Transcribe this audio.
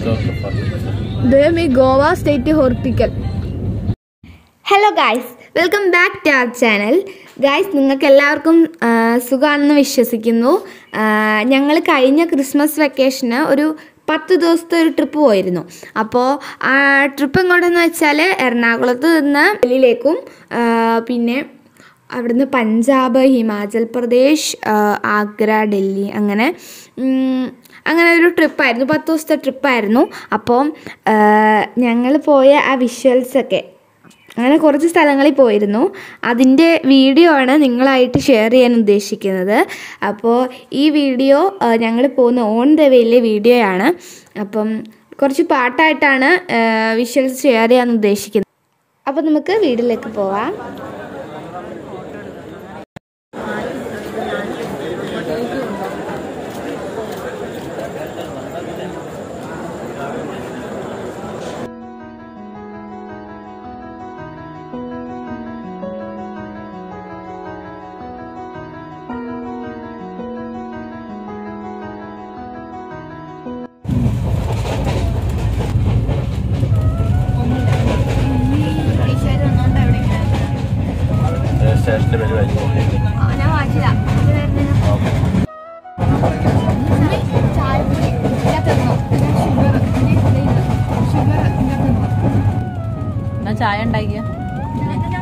ദയമി Goa state ഹോർട്ടിക്കൽ hello guys welcome back to our channel guys നിങ്ങൾക്ക് എല്ലാവർക്കും ആ, സുഖമാണെന്ന് വിശ്വസിക്കുന്നു ഞങ്ങൾ കഴിഞ്ഞ ക്രിസ്മസ് വെക്കേഷന് ഒരു പത്ത് ദിവസത്തെ ഒരു ട്രിപ്പ് പോയിരുന്നു അപ്പോൾ ആ ട്രിപ്പ് എങ്ങോട്ടെന്ന് വെച്ചാൽ എറണാകുളത്ത് നിന്ന് ഡൽഹിയിലേക്കും ആ, പിന്നെ അവിടുന്ന് പഞ്ചാബ് ഹിമാചൽ പ്രദേശ് ആ, ആഗ്ര ഡൽഹി അങ്ങനെ ഉം, അങ്ങനെ ഒരു ട്രിപ്പായിരുന്നു പത്ത് ദിവസത്തെ ട്രിപ്പായിരുന്നു അപ്പോൾ ഞങ്ങൾ പോയ ആ വിഷ്വൽസൊക്കെ അങ്ങനെ കുറച്ച് സ്ഥലങ്ങളിൽ പോയിരുന്നു അതിൻ്റെ വീഡിയോ ആണ് നിങ്ങളായിട്ട് ഷെയർ ചെയ്യാൻ ഉദ്ദേശിക്കുന്നത് അപ്പോൾ ഈ വീഡിയോ ഞങ്ങൾ പോകുന്ന ഓൺ ദ വേയിലെ വീഡിയോ ആണ് അപ്പം കുറച്ച് പാട്ടായിട്ടാണ് വിഷ്വൽസ് ഷെയർ ചെയ്യാൻ ഉദ്ദേശിക്കുന്നത് അപ്പോൾ നമുക്ക് വീഡിയോയിലേക്ക് പോവാം സ്റ്റേഷന്റെ പേര് വരും ഞാൻ വായിച്ചില്ല എന്നാ ചായ ഉണ്ടാക്കിയ